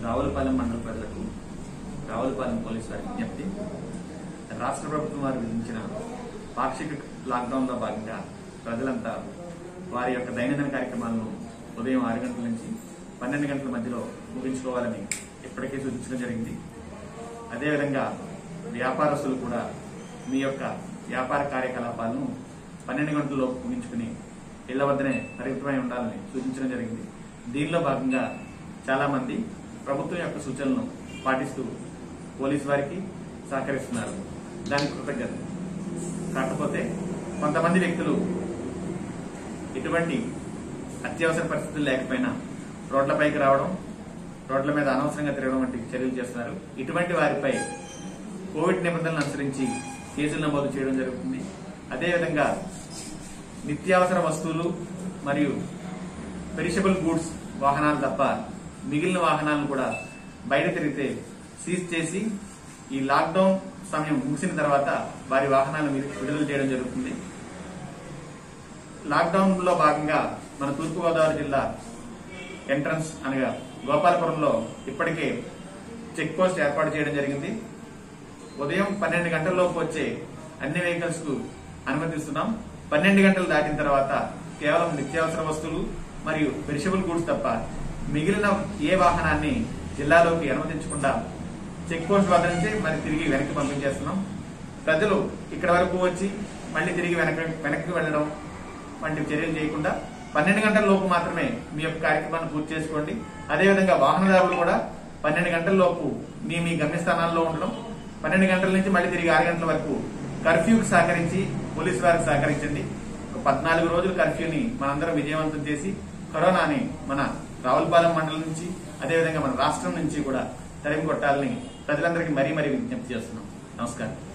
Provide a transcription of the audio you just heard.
రావులపాలెం మండల ప్రజలకు రావులపాలెం పోలీసు వారి విజ్ఞప్తి రాష్ట్ర ప్రభుత్వం వారు విధించిన పాక్షిక లాక్డౌన్లో భాగంగా ప్రజలంతా వారి యొక్క దైనందిన కార్యక్రమాలను ఉదయం ఆరు గంటల నుంచి పన్నెండు గంటల మధ్యలో ముగించుకోవాలని ఇప్పటికే సూచించడం జరిగింది అదేవిధంగా వ్యాపారస్తులు కూడా మీ యొక్క వ్యాపార కార్యకలాపాలను పన్నెండు గంటల్లో ముగించుకుని ఇళ్ల వద్దనే పరిమితమై ఉండాలని సూచించడం జరిగింది దీనిలో భాగంగా చాలా మంది ప్రభుత్వం యొక్క సూచనలను పాటిస్తూ పోలీసు వారికి సహకరిస్తున్నారు దానికి కృతజ్ఞత కాకపోతే కొంతమంది వ్యక్తులు ఎటువంటి అత్యవసర పరిస్థితులు లేకపోయినా రోడ్లపైకి రావడం రోడ్ల మీద అనవసరంగా తిరగడం వంటి చర్యలు చేస్తున్నారు ఇటువంటి వారిపై కోవిడ్ నిబంధనలు అనుసరించి కేసులు నమోదు చేయడం జరుగుతుంది అదేవిధంగా నిత్యావసర వస్తువులు మరియు పెరిషబుల్ గూడ్స్ వాహనాలు తప్ప మిగిలిన వాహనాలను కూడా బయట తిరిగితే సీజ్ చేసి ఈ లాక్డౌన్ సమయం ముగిసిన తర్వాత వారి వాహనాలను విడుదల చేయడం జరుగుతుంది లాక్డౌన్ లో భాగంగా మన తూర్పుగోదావరి జిల్లా ఎంట్రన్స్ అనగా గోపాలపురంలో ఇప్పటికే చెక్ పోస్ట్ ఏర్పాటు చేయడం జరిగింది ఉదయం పన్నెండు గంటల్లోపు వచ్చే అన్ని వెహికల్స్ కు అనుమతిస్తున్నాం పన్నెండు గంటలు దాటిన తర్వాత కేవలం నిత్యావసర వస్తువులు మరియు పెరిషబుల్ గూడ్స్ తప్ప మిగిలిన ఏ వాహనాన్ని జిల్లాలోకి అనుమతించకుండా చెక్ పోస్ట్ వద్ద నుంచి మరి తిరిగి వెనక్కి పంపించేస్తున్నాం ప్రజలు ఇక్కడ వరకు వచ్చి మళ్ళీ తిరిగి వెనక వెనక్కి వెళ్ళడం వంటి చర్యలు చేయకుండా పన్నెండు గంటల లోపు మాత్రమే మీ యొక్క కార్యక్రమాన్ని పూర్తి చేసుకోండి అదేవిధంగా వాహనదారులు కూడా పన్నెండు గంటల లోపు మీ మీ గమ్యస్థానాల్లో ఉండడం పన్నెండు గంటల నుంచి మళ్ళీ తిరిగి ఆరు గంటల వరకు కర్ఫ్యూకి సహకరించి పోలీసు వారికి సహకరించండి ఒక పద్నాలుగు రోజుల కర్ఫ్యూని మనందరం విజయవంతం చేసి కరోనాని మన రావులపాలెం మండలం నుంచి అదేవిధంగా మన రాష్ట్రం నుంచి కూడా తరిమి కొట్టాలని ప్రజలందరికీ మరీ మరీ విజ్ఞప్తి చేస్తున్నాం నమస్కారం